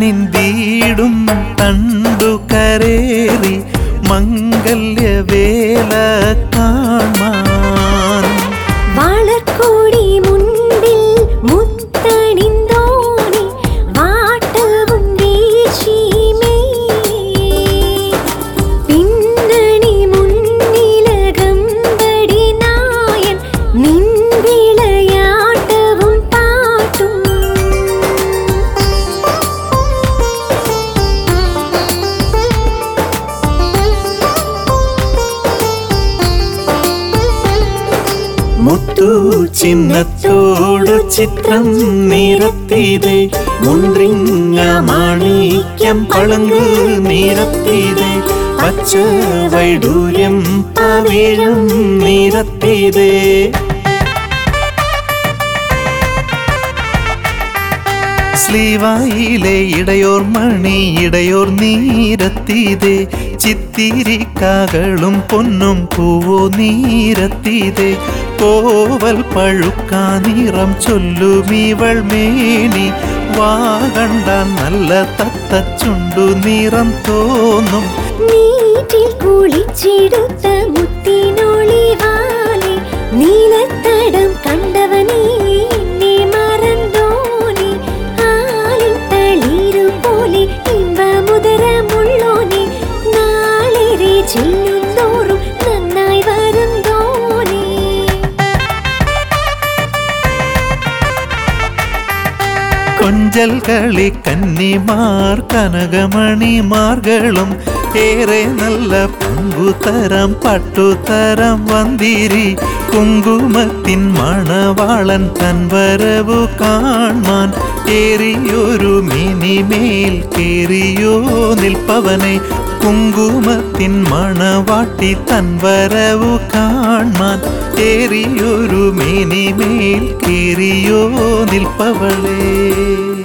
പണിന്തിടും തണ്ടു കരേറി മംഗല്യവേല കാണാൻ വളർക്കോടി മുൻപിൽ മുത്തണിന്തോണി വാട്ടവും വീശിമേ പിന്നണി മുന്നിലകമ്പടി നായൻ നിൻ വിളയാട്ടവും പാട്ടും മുത്തു ചിഹ്നത്തോടു ചിത്രം നിരത്തിയതേ മുന്തിരിങ്ങ മാണിക്യം പളങ്ക് നിരത്തിയതേ പച്ച വൈഡൂര്യം പവിഴം നിരത്തിയതേ സ്ലീവായിലെ ഇടയോർ മണി ഇടയോർ നീരത്തിയതേ ചിത്തിരിക്കാകളും പൊന്നും പൂവോ നീരത്തിയതേ കോവൽ പഴുക്കാ നിറം ചൊല്ലുമീവൾ മേനി വാ കണ്ടാൽ നല്ല തത്തച്ചുണ്ടു നിറം തോന്നും നീറ്റിൽ കുളിച്ചെടുത്ത മുത്തിനൊളിവാലെ നീലത്തടം കണ്ടവനേ എന്നെ മറന്നോനെ ആലിൻ തളിരു പോലെ ഇമ്പമുദരമുള്ളോനെ നാളേറെ ചെല്ലും തോറും നന്നായി വരും തോനേ കൊഞ്ചൽ കളി കന്നിമാർ കനകമണിമാർകളും ഏറെ നല്ല പങ്കുതരം പട്ടുതരം വന്തിരി കുങ്കുമത്തിൻ മണവാളൻ തൻവരവു കാൺമാൻ ഏറിയൊരു മിനിമേൽ കേറിയോ നിൽപ്പവനെ കുങ്കുമത്തിൻ മണവാട്ടി തൻവരവു കാൺമാൻ ഏറിയൊരു മിനിമേൽ കേറിയോ നിൽപ്പവളേ